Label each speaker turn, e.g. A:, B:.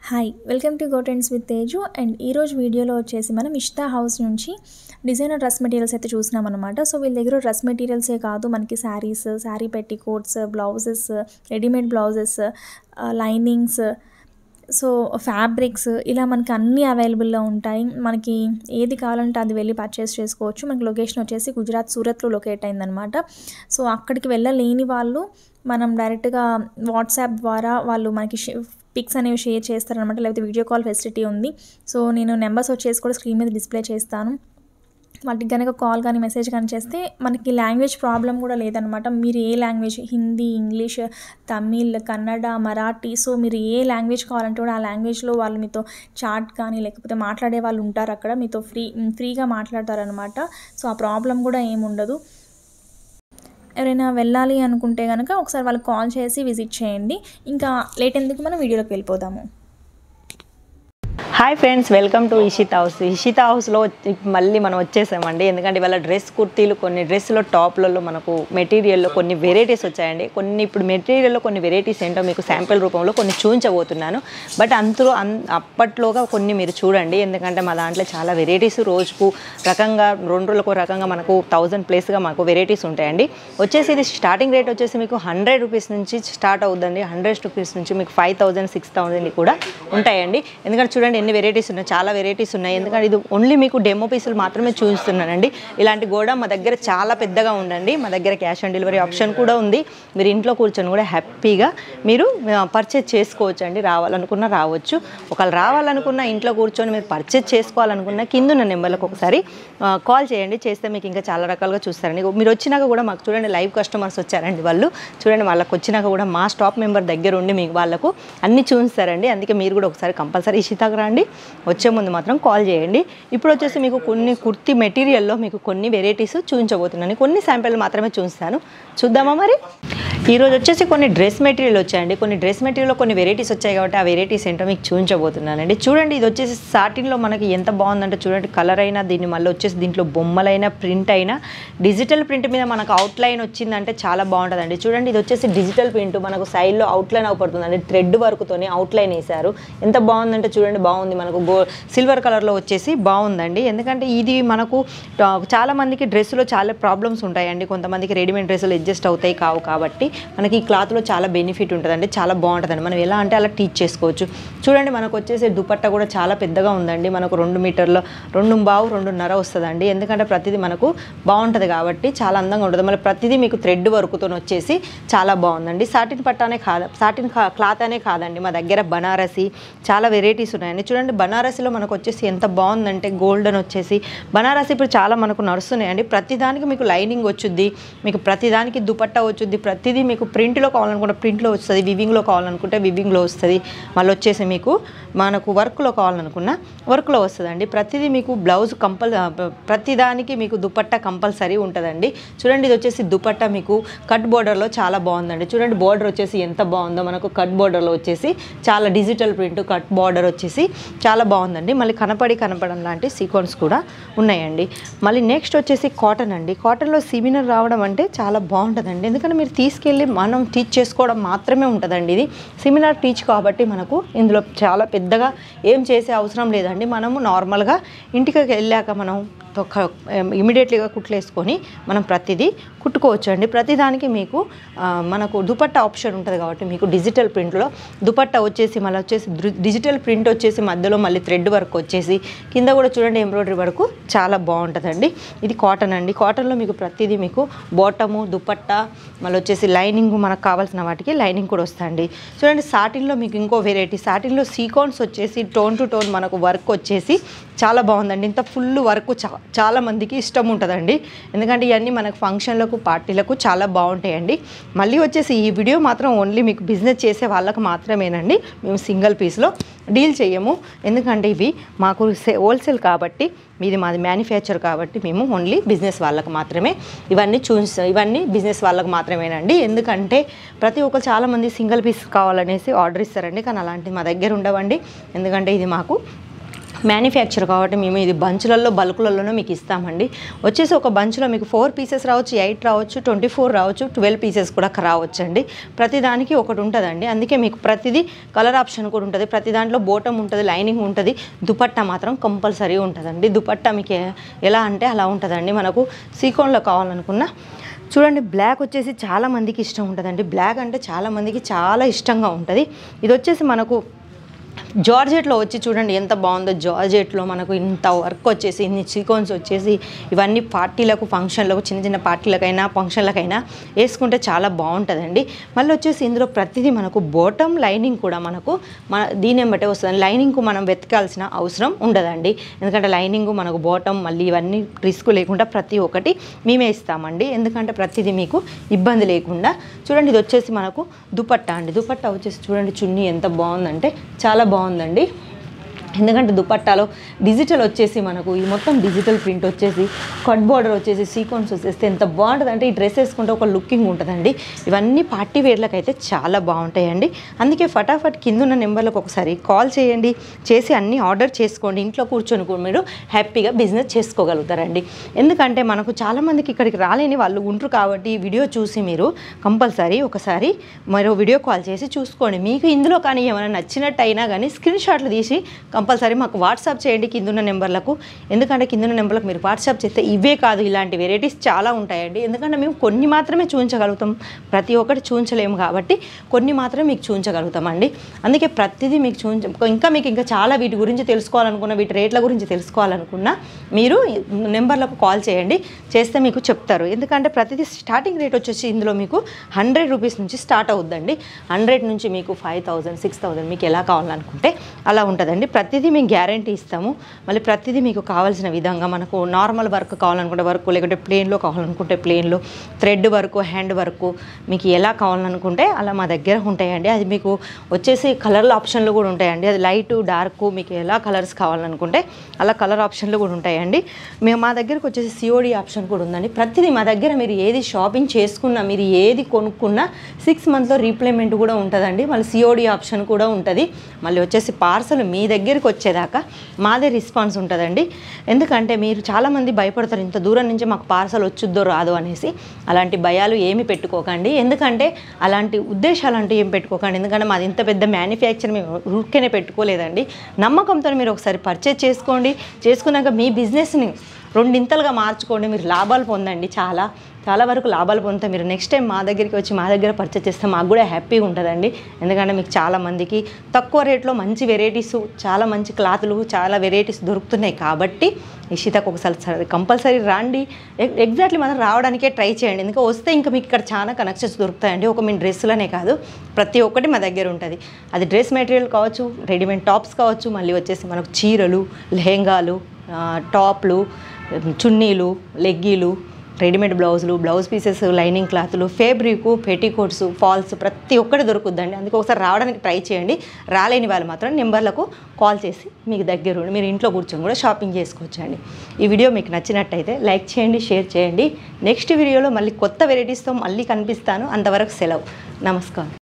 A: hi welcome to go trends with Teju and ఈరోజు వీడియోలో వచ్చేసి మనం ఇష్తా హౌస్ నుంచి డిజైనర్ డ్రెస్ మెటీరియల్స్ అయితే చూసినాం అనమాట సో వీళ్ళ దగ్గర డ్రెస్ మెటీరియల్సే కాదు మనకి శారీస్ శారీ పెట్టి coats blouses readymade blouses linings so fabrics ఇలా మనకి అన్నీ అవైలబుల్లో ఉంటాయి మనకి ఏది కావాలంటే అది వెళ్ళి పర్చేస్ చేసుకోవచ్చు మనకి లొకేషన్ వచ్చేసి గుజరాత్ సూరత్లో లొకేట్ అయిందనమాట సో అక్కడికి వెళ్ళలేని వాళ్ళు మనం డైరెక్ట్గా వాట్సాప్ ద్వారా వాళ్ళు మనకి పిక్స్ అనేవి షేర్ చేస్తారనమాట లేకపోతే వీడియో కాల్ ఫెసిలిటీ ఉంది సో నేను నెంబర్స్ వచ్చేసి కూడా స్క్రీన్ మీద డిస్ప్లే చేస్తాను వాటికి కనుక కాల్ కానీ మెసేజ్ కానీ చేస్తే మనకి లాంగ్వేజ్ ప్రాబ్లం కూడా లేదనమాట మీరు ఏ language Hindi English Tamil Kannada Marathi so మీరు ఏ లాంగ్వేజ్ కావాలంటే కూడా ఆ లాంగ్వేజ్లో వాళ్ళు మీతో చాట్ కానీ లేకపోతే మాట్లాడే వాళ్ళు ఉంటారు అక్కడ మీతో ఫ్రీ ఫ్రీగా మాట్లాడతారనమాట సో ఆ ప్రాబ్లం కూడా ఏముండదు ఎవరైనా వెళ్ళాలి అనుకుంటే కనుక ఒకసారి వాళ్ళకి కాల్ చేసి విజిట్ చేయండి ఇంకా లేట్ ఎందుకు మనం వీడియోలోకి వెళ్ళిపోదాము
B: hi friends welcome to Ishita house Ishita హౌస్లో మళ్ళీ మనం వచ్చేసామండి ఎందుకంటే ఇవాళ డ్రెస్ కుర్తీలు కొన్ని డ్రెస్లో టాప్లలో మనకు మెటీరియల్లో కొన్ని వెరైటీస్ వచ్చాయండి కొన్ని ఇప్పుడు మెటీరియల్లో కొన్ని వెరైటీస్ ఏంటో మీకు శాంపిల్ రూపంలో కొన్ని చూపించబోతున్నాను బట్ అంతలో అన్ అప్పట్లోగా కొన్ని మీరు చూడండి ఎందుకంటే మా దాంట్లో చాలా వెరైటీస్ రోజుకు రకంగా రెండు రోజులకు రకంగా మనకు థౌజండ్ ప్లేస్గా మాకు వెరైటీస్ ఉంటాయండి వచ్చేసి ఇది స్టార్టింగ్ రేట్ వచ్చేసి మీకు హండ్రెడ్ రూపీస్ నుంచి స్టార్ట్ అవుతుందండి హండ్రెడ్ రూపీస్ నుంచి మీకు ఫైవ్ థౌజండ్ సిక్స్ థౌజండ్ కూడా ఉంటాయండి ఎందుకంటే చూడండి ఎన్ని వెరైటీస్ ఉన్నాయి చాలా వెరైటీస్ ఉన్నాయి ఎందుకంటే ఇది ఓన్లీ మీకు డెమో పీసులు మాత్రమే చూపిస్తున్నానండి ఇలాంటి గోడ మా దగ్గర చాలా పెద్దగా ఉందండి మా దగ్గర క్యాష్ ఆన్ డెలివరీ ఆప్షన్ కూడా ఉంది మీరు ఇంట్లో కూర్చొని కూడా హ్యాపీగా మీరు పర్చేజ్ చేసుకోవచ్చు అండి రావాలనుకున్నా రావచ్చు ఒకవేళ రావాలనుకున్న ఇంట్లో కూర్చొని మీరు పర్చేజ్ చేసుకోవాలనుకున్న కింద ఉన్న నెంబర్లకు ఒకసారి కాల్ చేయండి చేస్తే మీకు ఇంకా చాలా రకాలుగా చూస్తారండి మీరు వచ్చినాక కూడా మాకు చూడండి లైవ్ కస్టమర్స్ వచ్చారండి వాళ్ళు చూడండి వాళ్ళకి వచ్చినాక కూడా మా స్టాప్ మెంబర్ దగ్గర ఉండి మీకు వాళ్ళకు అన్ని చూపిస్తారండి అందుకే మీరు కూడా ఒకసారి కంపల్సరీ ఇషితాకు రండి వచ్చే ముందు మాత్రం కాల్ చేయండి ఇప్పుడు వచ్చేసి మీకు కొన్ని కుర్తి మెటీరియల్లో మీకు కొన్ని వెరైటీస్ చూపించబోతున్నాను కొన్ని శాంపిల్ మాత్రమే చూపిస్తాను చూద్దామా మరి ఈరోజు వచ్చేసి కొన్ని డ్రెస్ మెటీరియల్ వచ్చాయండి కొన్ని డ్రెస్ మెటీరియల్లో కొన్ని వెరైటీస్ వచ్చాయి కాబట్టి ఆ వెరైటీస్ ఏంటో మీకు చూపించబోతున్నానండి చూడండి ఇది వచ్చేసి సాటిన్లో మనకి ఎంత బాగుందంటే చూడండి కలర్ అయినా దీన్ని మళ్ళీ వచ్చేసి దీంట్లో బొమ్మలైనా ప్రింట్ అయినా డిజిటల్ ప్రింట్ మీద మనకు అవుట్లైన్ వచ్చిందంటే చాలా బాగుంటుందండి చూడండి ఇది వచ్చేసి డిజిటల్ ప్రింట్ మనకు సైడ్లో అవుట్లైన్ అవుపడుతుందండి థ్రెడ్ వర్క్తోనే అవుట్లైన్ వేశారు ఎంత బాగుందంటే చూడండి బాగుంది మనకు గో సిల్వర్ కలర్లో వచ్చేసి బాగుందండి ఎందుకంటే ఇది మనకు చాలా మందికి డ్రెస్సులో చాలా ప్రాబ్లమ్స్ ఉంటాయండి కొంతమందికి రెడీమేడ్ డ్రెస్సులు అడ్జస్ట్ అవుతాయి కావు కాబట్టి మనకి ఈ క్లాత్లో చాలా బెనిఫిట్ ఉంటుందండి చాలా బాగుంటుందండి మనం ఎలా అంటే అలా టీచ్ చేసుకోవచ్చు చూడండి మనకు వచ్చేసి దుపట్టా కూడా చాలా పెద్దగా ఉందండి మనకు రెండు మీటర్ల రెండు బావు రెండున్నర వస్తుందండి ఎందుకంటే ప్రతిదీ మనకు బాగుంటుంది కాబట్టి చాలా అందంగా ఉంటుంది మళ్ళీ ప్రతిదీ మీకు థ్రెడ్ వర్క్తో వచ్చేసి చాలా బాగుందండి సాటిన్ పట్టానే కాదు సాటిన్ క్లాత్ అనే కాదండి మా దగ్గర బనారసి చాలా వెరైటీస్ ఉన్నాయండి చూడండి బనారసిలో మనకు వచ్చేసి ఎంత బాగుందంటే గోల్డెన్ వచ్చేసి బనారసి ఇప్పుడు చాలా మనకు నడుస్తున్నాయండి ప్రతిదానికి మీకు లైనింగ్ వచ్చుద్ది మీకు ప్రతిదానికి దుపట్టా వచ్చుద్ది ప్రతిదీ మీకు ప్రింట్లో కావాలనుకుంటే ప్రింట్లో వస్తుంది వివింగ్లో కావాలనుకుంటే వివింగ్లో వస్తుంది మళ్ళీ వచ్చేసి మీకు మనకు వర్క్లో కావాలనుకున్న వర్క్లో వస్తుందండి ప్రతిదీ మీకు బ్లౌజ్ కంపల్ ప్రతిదానికి మీకు దుపట్టా కంపల్సరీ ఉంటుందండి చూడండి ఇది వచ్చేసి దుపట్టా మీకు కట్ బోర్డర్లో చాలా బాగుందండి చూడండి బోర్డర్ వచ్చేసి ఎంత బాగుందో మనకు కట్ బోర్డర్లో వచ్చేసి చాలా డిజిటల్ ప్రింట్ కట్ బార్డర్ వచ్చేసి చాలా బాగుందండి మళ్ళీ కనపడి కనపడం లాంటి సీక్వెన్స్ కూడా ఉన్నాయండి మళ్ళీ నెక్స్ట్ వచ్చేసి కాటన్ అండి కాటన్లో సిమినర్ రావడం అంటే చాలా బాగుంటుందండి ఎందుకంటే మీరు తీసుకెళ్ళి మనం టీచ్ చేసుకోవడం మాత్రమే ఉంటుందండి ఇది సిమినార్ టీచ్ కాబట్టి మనకు ఇందులో చాలా పెద్దగా ఏం చేసే అవసరం లేదండి మనము నార్మల్గా ఇంటికి వెళ్ళాక మనం ఇమీడియట్లీగా కుట్లేసుకొని మనం ప్రతిదీ కుట్టుకోవచ్చు అండి ప్రతిదానికి మీకు మనకు దుపట్టా ఆప్షన్ ఉంటుంది కాబట్టి మీకు డిజిటల్ ప్రింట్లో దుపట్టా వచ్చేసి మళ్ళీ వచ్చేసి డిజిటల్ ప్రింట్ వచ్చేసి మధ్యలో మళ్ళీ థ్రెడ్ వర్క్ వచ్చేసి కింద కూడా చూడండి ఎంబ్రాయిడరీ వరకు చాలా బాగుంటుందండి ఇది కాటన్ అండి కాటన్లో మీకు ప్రతిదీ మీకు బాటము దుపట్టా మళ్ళీ వచ్చేసి లైనింగ్ మనకు కావాల్సిన వాటికి లైనింగ్ కూడా వస్తుంది చూడండి సాటిన్లో మీకు ఇంకో వెరైటీ సాటిన్లో సీకోన్స్ వచ్చేసి టోన్ టు టోన్ మనకు వర్క్ వచ్చేసి చాలా బాగుందండి ఇంత ఫుల్ వర్క్ చా చాలా మందికి ఇష్టం ఉంటుందండి ఎందుకంటే ఇవన్నీ మనకు ఫంక్షన్లకు పార్టీలకు చాలా బాగుంటాయండి మళ్ళీ వచ్చేసి ఈ వీడియో మాత్రం ఓన్లీ మీకు బిజినెస్ చేసే వాళ్ళకి మాత్రమేనండి మేము సింగిల్ పీస్లో డీల్ చేయము ఎందుకంటే ఇవి మాకు హోల్సేల్ కాబట్టి మీది మాది మ్యానుఫ్యాక్చర్ కాబట్టి మేము ఓన్లీ బిజినెస్ వాళ్ళకి మాత్రమే ఇవన్నీ చూసి ఇవన్నీ బిజినెస్ వాళ్ళకి మాత్రమేనండి ఎందుకంటే ప్రతి ఒక్కరు చాలామంది సింగిల్ పీస్ కావాలనేసి ఆర్డర్ ఇస్తారండి కానీ అలాంటివి మా దగ్గర ఉండవండి ఎందుకంటే ఇది మాకు మ్యానుఫ్యాక్చర్ కాబట్టి మేము ఇది బంచులలో బల్కులలోనే మీకు ఇస్తామండి వచ్చేసి ఒక బంచ్లో మీకు ఫోర్ పీసెస్ రావచ్చు ఎయిట్ రావచ్చు ట్వంటీ ఫోర్ రావచ్చు ట్వెల్వ్ పీసెస్ కూడా రావచ్చు అండి ప్రతి దానికి ఒకటి ఉంటుందండి అందుకే మీకు ప్రతిదీ కలర్ ఆప్షన్ కూడా ఉంటుంది ప్రతి దాంట్లో బోటం ఉంటుంది లైనింగ్ ఉంటుంది దుపట్టా మాత్రం కంపల్సరీ ఉంటుందండి దుపట్టా మీకు ఏ- ఎలా అంటే అలా ఉంటుందండి మనకు సీకోన్లో కావాలనుకున్న చూడండి బ్లాక్ వచ్చేసి చాలా మందికి ఇష్టం ఉంటుందండి బ్లాక్ అంటే చాలా మందికి చాలా ఇష్టంగా ఉంటుంది ఇది వచ్చేసి మనకు జార్జెట్లో వచ్చి చూడండి ఎంత బాగుందో జార్జెట్లో మనకు ఇంత వర్క్ వచ్చేసి ఇన్ని సీకోన్స్ వచ్చేసి ఇవన్నీ పార్టీలకు ఫంక్షన్లకు చిన్న చిన్న పార్టీలకైనా ఫంక్షన్లకైనా వేసుకుంటే చాలా బాగుంటుందండి మళ్ళీ వచ్చేసి ఇందులో ప్రతిదీ మనకు బోటమ్ లైనింగ్ కూడా మనకు మన దీని బట్టే వస్తుంది లైనింగ్కు మనం వెతకాల్సిన అవసరం ఉండదండి ఎందుకంటే లైనింగ్ మనకు బోటమ్ మళ్ళీ ఇవన్నీ రిస్క్ లేకుండా ప్రతి ఒక్కటి మేమే ఇస్తామండి ఎందుకంటే ప్రతిదీ మీకు ఇబ్బంది లేకుండా చూడండి ఇది వచ్చేసి మనకు దుపట్టా అండి దుపట్టా వచ్చేసి చూడండి చున్నీ ఎంత బాగుందంటే చాలా బాగుందండి ఎందుకంటే దుపట్టాలో డిజిటల్ వచ్చేసి మనకు ఈ మొత్తం డిజిటల్ ప్రింట్ వచ్చేసి కట్ బార్డర్ వచ్చేసి సీక్వెన్స్ వచ్చేస్తే ఎంత బాగుంటుంది అంటే ఈ డ్రెస్ వేసుకుంటే ఒక లుకింగ్ ఉంటుందండి ఇవన్నీ పార్టీ వేర్లకు అయితే చాలా బాగుంటాయండి అందుకే ఫటాఫట్ కింద ఉన్న నెంబర్లకు ఒకసారి కాల్ చేయండి చేసి అన్నీ ఆర్డర్ చేసుకోండి ఇంట్లో కూర్చొని కూడా మీరు హ్యాపీగా బిజినెస్ చేసుకోగలుగుతారండి ఎందుకంటే మనకు చాలామందికి ఇక్కడికి రాలేని వాళ్ళు ఉంటారు కాబట్టి ఈ వీడియో చూసి మీరు కంపల్సరీ ఒకసారి మరో వీడియో కాల్ చేసి చూసుకోండి మీకు ఇందులో కానీ ఏమైనా నచ్చినట్టు అయినా కానీ స్క్రీన్ షాట్లు తీసి కంపల్సరీ మాకు వాట్సాప్ చేయండి కిందున్న నెంబర్లకు ఎందుకంటే కిందున్న నెంబర్లకు మీరు వాట్సాప్ చేస్తే ఇవే కాదు ఇలాంటి వెరైటీస్ చాలా ఉంటాయండి ఎందుకంటే మేము కొన్ని మాత్రమే చూపించగలుగుతాం ప్రతి ఒక్కటి చూపించలేము కాబట్టి కొన్ని మాత్రమే మీకు చూపించగలుగుతామండి అందుకే ప్రతిదీ మీకు చూపించ ఇంకా మీకు ఇంకా చాలా వీటి గురించి తెలుసుకోవాలనుకున్న వీటి రేట్ల గురించి తెలుసుకోవాలనుకున్నా మీరు నెంబర్లకు కాల్ చేయండి చేస్తే మీకు చెప్తారు ఎందుకంటే ప్రతిదీ స్టార్టింగ్ రేట్ వచ్చేసి ఇందులో మీకు హండ్రెడ్ రూపీస్ నుంచి స్టార్ట్ అవుద్దండి హండ్రెడ్ నుంచి మీకు ఫైవ్ థౌజండ్ సిక్స్ థౌజండ్ మీకు ఎలా కావాలనుకుంటే అలా ఉంటుందండి ప్రతిదీ మేము గ్యారంటీ ఇస్తాము మళ్ళీ ప్రతిదీ మీకు కావాల్సిన విధంగా మనకు నార్మల్ వర్క్ కావాలనుకుంటే వర్క్ లేకుంటే ప్లేన్లో కావాలనుకుంటే ప్లేన్లో థ్రెడ్ వర్క్ హ్యాండ్ వర్క్ మీకు ఎలా కావాలనుకుంటే అలా మా దగ్గర ఉంటాయండి అది మీకు వచ్చేసి కలర్ల ఆప్షన్లు కూడా ఉంటాయండి అది లైట్ డార్క్ మీకు ఎలా కలర్స్ కావాలనుకుంటే అలా కలర్ ఆప్షన్లు కూడా ఉంటాయండి మేము మా దగ్గరకు వచ్చేసి సిఓడి ఆప్షన్ కూడా ఉందండి ప్రతిదీ మా దగ్గర మీరు ఏది షాపింగ్ చేసుకున్నా మీరు ఏది కొనుక్కున్నా సిక్స్ మంత్లో రీప్లేమెంట్ కూడా ఉంటుందండి మళ్ళీ సిఓడి ఆప్షన్ కూడా ఉంటుంది మళ్ళీ వచ్చేసి పార్సల్ మీ దగ్గరికి వచ్చేదాకా మాదే రెస్పాన్స్ ఉంటుందండి ఎందుకంటే మీరు చాలామంది భయపడతారు ఇంత దూరం నుంచి మాకు పార్సల్ వచ్చుద్దో రాదో అనేసి అలాంటి భయాలు ఏమి పెట్టుకోకండి ఎందుకంటే అలాంటి ఉద్దేశాలు అంటూ ఏం పెట్టుకోకండి ఎందుకంటే మాది ఇంత పెద్ద మ్యానుఫ్యాక్చర్ మేము ఊరికేనే పెట్టుకోలేదండి నమ్మకంతో మీరు ఒకసారి పర్చేజ్ చేసుకోండి చేసుకున్నాక మీ బిజినెస్ని రెండింతలుగా మార్చుకోండి మీరు లాభాలు పొందండి చాలా చాలా వరకు లాభాలు పొందుతారు మీరు నెక్స్ట్ టైం మా దగ్గరికి వచ్చి మా దగ్గర పర్చేస్ చేస్తే మాకు కూడా హ్యాపీగా ఉంటుందండి ఎందుకంటే మీకు చాలా మందికి తక్కువ రేట్లో మంచి వెరైటీస్ చాలా మంచి క్లాతులు చాలా వెరైటీస్ దొరుకుతున్నాయి కాబట్టి ఇషితకు ఒకసారి కంపల్సరీ రండి ఎగ్- ఎగ్జాక్ట్లీ మనం రావడానికే ట్రై చేయండి ఎందుకంటే వస్తే ఇంకా మీకు ఇక్కడ చాలా కనెక్షన్స్ దొరుకుతాయండి ఒక మీ డ్రెస్సులనే కాదు ప్రతి ఒక్కటి మా దగ్గర ఉంటుంది అది డ్రెస్ మెటీరియల్ కావచ్చు రెడీమేడ్ టాప్స్ కావచ్చు మళ్ళీ వచ్చేసి మనకు చీరలు లెహెంగాలు ఆ, టాప్లు చున్నీలు లెగ్గీలు రెడీమేడ్ బ్లౌజులు బ్లౌజ్ పీసెస్ లైనింగ్ క్లాతులు ఫేబ్రిక్ పెట్టికోట్స్ ఫాల్స్ ప్రతి ఒక్కటి దొరుకుద్దండి అందుకే ఒకసారి రావడానికి ట్రై చేయండి రాలేని వాళ్ళు మాత్రం నెంబర్లకు కాల్ చేసి మీకు దగ్గర ఉండి మీరు ఇంట్లో కూర్చొని కూడా షాపింగ్ చేసుకోవచ్చండి ఈ వీడియో మీకు నచ్చినట్టయితే లైక్ చేయండి షేర్ చేయండి నెక్స్ట్ వీడియోలో మళ్ళీ కొత్త వెరైటీస్తో మళ్ళీ కనిపిస్తాను అంతవరకు సెలవు నమస్కారం